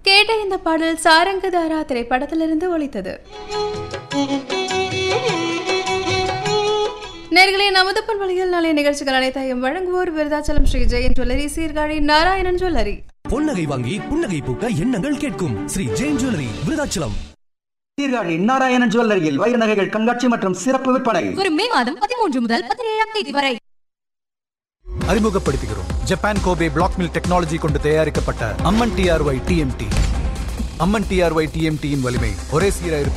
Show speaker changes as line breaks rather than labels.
கேட்ட இந்த பாடல் சாரங்கதாரா திரைப்படத்திலிருந்து ஒலித்தது நேர்களே நமது பண்பலையில் நாளைய நிகழ்ச்சிகள் அனைத்தையும் வழங்குவோர் விருதாச்சலம் ஸ்ரீ ஜெயன் ஜுவல்லரி சீர்காழி நாராயணன் ஜுவல்லரி
பொன்னகை வாங்கி புன்னகை பூக்க எண்ணங்கள் கேட்கும் ஸ்ரீ ஜெயின் ஜுவல்லரி விருதாச்சலம்
சீர்காழி நாராயணன் ஜுவல்லரியில் வைர நகைகள் கண்காட்சி மற்றும் சிறப்பு விற்பனை
வரும் மே மாதம் பதிமூன்று முதல் பதினேழாம் தேதி வரை
அறிமுகப்படுத்துகிறோம் Japan Kobe black mill technology கொண்டு தயாரிக்கப்பட்ட Amman TRY TMT Amman TRY டிஎம்டியின் வலிமை ஒரே சீராக இருப்பது